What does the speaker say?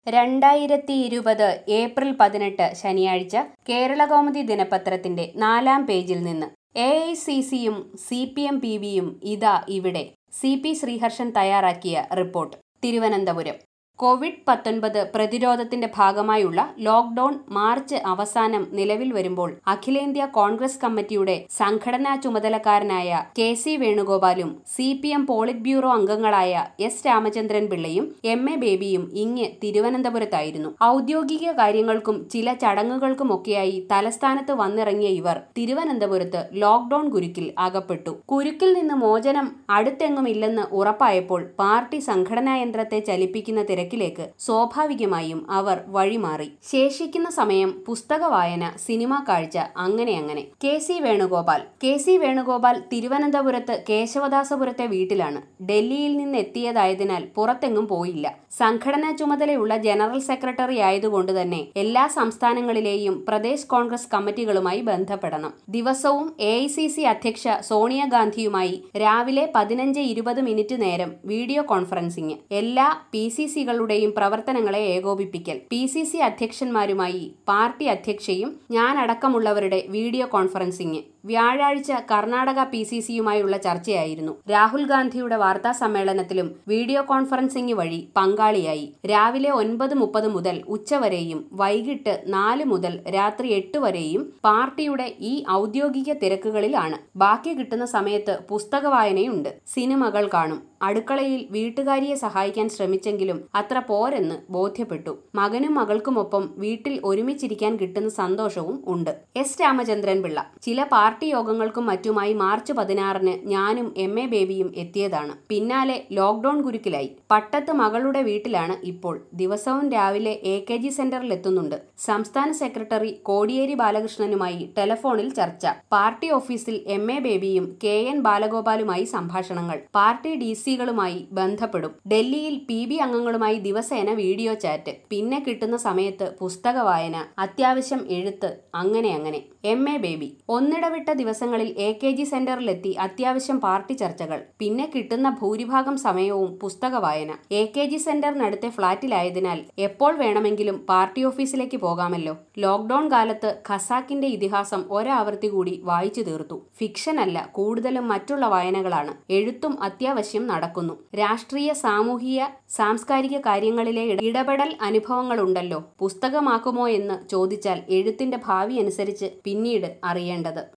രണ്ടായിരത്തി ഇരുപത് ഏപ്രിൽ പതിനെട്ട് ശനിയാഴ്ച കേരളകൗമുദി ദിനപത്രത്തിന്റെ നാലാം പേജിൽ നിന്ന് എ ഐ സി സിയും സി പി എം പി വിയും ഇതാ ഇവിടെ സി പി ശ്രീഹർഷൻ തയ്യാറാക്കിയ റിപ്പോർട്ട് തിരുവനന്തപുരം കോവിഡ് പത്തൊൻപത് പ്രതിരോധത്തിന്റെ ഭാഗമായുള്ള ലോക്ഡൌൺ മാർച്ച് അവസാനം നിലവിൽ വരുമ്പോൾ അഖിലേന്ത്യാ കോൺഗ്രസ് കമ്മിറ്റിയുടെ സംഘടനാ ചുമതലക്കാരനായ കെ സി വേണുഗോപാലും C P M polit bureau അംഗങ്ങളായ എസ് രാമചന്ദ്രൻ പിള്ളയും എം എ ബേബിയും ഇങ്ങ് തിരുവനന്തപുരത്തായിരുന്നു ഔദ്യോഗിക കാര്യങ്ങൾക്കും ചില ചടങ്ങുകൾക്കുമൊക്കെയായി തലസ്ഥാനത്ത് വന്നിറങ്ങിയ ഇവർ തിരുവനന്തപുരത്ത് ലോക്ഡൌൺ കുരുക്കിൽ അകപ്പെട്ടു കുരുക്കിൽ നിന്ന് മോചനം അടുത്തെങ്ങുമില്ലെന്ന് ഉറപ്പായപ്പോൾ പാർട്ടി സംഘടനാ യന്ത്രത്തെ ചലിപ്പിക്കുന്ന തിരക്കിലേക്ക് സ്വാഭാവികമായും അവർ വഴിമാറി ശേഷിക്കുന്ന സമയം പുസ്തക വായന സിനിമാ കാഴ്ച അങ്ങനെ അങ്ങനെ K C Venugopal K C Venugopal തിരുവനന്തപുരത്ത് കേശവദാസപുരത്തെ വീട്ടിലാണ് ഡൽഹിയിൽ നിന്ന് എത്തിയതായതിനാൽ പുറത്തെങ്ങും പോയില്ല സംഘടനാ ചുമതലയുള്ള ജനറൽ സെക്രട്ടറി ആയതുകൊണ്ട് തന്നെ എല്ലാ സംസ്ഥാനങ്ങളിലെയും പ്രദേശ് കോൺഗ്രസ് കമ്മിറ്റികളുമായി ബന്ധപ്പെടണം ദിവസവും എ ഐ സി സി അധ്യക്ഷ സോണിയാഗാന്ധിയുമായി രാവിലെ പതിനഞ്ച് ഇരുപത് മിനിറ്റ് നേരം വീഡിയോ കോൺഫറൻസിംഗ് എല്ലാ പി സി സികളുടെയും പ്രവർത്തനങ്ങളെ ഏകോപിപ്പിക്കൽ പി സി സി അധ്യക്ഷന്മാരുമായി പാർട്ടി അധ്യക്ഷയും ഞാനടക്കമുള്ളവരുടെ വീഡിയോ കോൺഫറൻസിംഗ് വ്യാഴാഴ്ച കർണാടക പി സി സിയുമായുള്ള ചർച്ചയായിരുന്നു രാഹുൽ ഗാന്ധിയുടെ വാർത്താ സമ്മേളനത്തിലും വീഡിയോ കോൺഫറൻസിംഗ് വഴി പങ്കാളിയായി രാവിലെ ഒൻപത് മുപ്പത് മുതൽ ഉച്ചവരെയും വൈകിട്ട് നാല് മുതൽ രാത്രി എട്ട് വരെയും പാർട്ടിയുടെ ഈ ഔദ്യോഗിക തിരക്കുകളിലാണ് ബാക്കി കിട്ടുന്ന സമയത്ത് പുസ്തക വായനയുണ്ട് സിനിമകൾ കാണും അടുക്കളയിൽ വീട്ടുകാരിയെ സഹായിക്കാൻ ശ്രമിച്ചെങ്കിലും അത്ര പോരെന്ന് ബോധ്യപ്പെട്ടു മകനും മകൾക്കുമൊപ്പം വീട്ടിൽ ഒരുമിച്ചിരിക്കാൻ കിട്ടുന്ന സന്തോഷവും ഉണ്ട് എസ് രാമചന്ദ്രൻ പിള്ള ചില പാർട്ടി യോഗങ്ങൾക്കും മറ്റുമായി മാർച്ച് പതിനാറിന് ഞാനും എം എ ബേബിയും എത്തിയതാണ് പിന്നാലെ ലോക്ഡൌൺ കുരുക്കിലായി പട്ടത്ത് മകളുടെ വീട്ടിലാണ് ഇപ്പോൾ ദിവസവും രാവിലെ എ കെ ജി സെന്ററിൽ എത്തുന്നുണ്ട് സംസ്ഥാന സെക്രട്ടറി കോടിയേരി ബാലകൃഷ്ണനുമായി ടെലഫോണിൽ ചർച്ച പാർട്ടി ഓഫീസിൽ എം എ ബേബിയും കെ എൻ ബാലഗോപാലുമായി സംഭാഷണങ്ങൾ പാർട്ടി ഡി സികളുമായി ബന്ധപ്പെടും ഡൽഹിയിൽ പി ബി അംഗങ്ങളുമായി ദിവസേന വീഡിയോ ചാറ്റ് പിന്നെ കിട്ടുന്ന സമയത്ത് പുസ്തക വായന അത്യാവശ്യം എഴുത്ത് അങ്ങനെ അങ്ങനെ എം എ ബേബി ഒന്നിടവിട്ട ദിവസങ്ങളിൽ എ കെ ജി സെന്ററിലെത്തി അത്യാവശ്യം പാർട്ടി ചർച്ചകൾ പിന്നെ കിട്ടുന്ന ഭൂരിഭാഗം സമയവും പുസ്തക വായന എ കെ ജി സെന്ററിനടുത്തെ ഫ്ളാറ്റിലായതിനാൽ എപ്പോൾ വേണമെങ്കിലും പാർട്ടി ഓഫീസിലേക്ക് പോകാമല്ലോ ലോക്ഡൌൺ കാലത്ത് ഖസാക്കിന്റെ ഇതിഹാസം ഒരാവർത്തി കൂടി വായിച്ചു തീർത്തു ഫിക്ഷൻ അല്ല കൂടുതലും മറ്റുള്ള വായനകളാണ് എഴുത്തും അത്യാവശ്യം നടക്കുന്നു രാഷ്ട്രീയ സാമൂഹിക സാംസ്കാരിക കാര്യങ്ങളിലെ ഇടപെടൽ അനുഭവങ്ങളുണ്ടല്ലോ പുസ്തകമാക്കുമോ എന്ന് ചോദിച്ചാൽ എഴുത്തിന്റെ ഭാവി അനുസരിച്ച് പിന്നീട് അറിയേണ്ടത്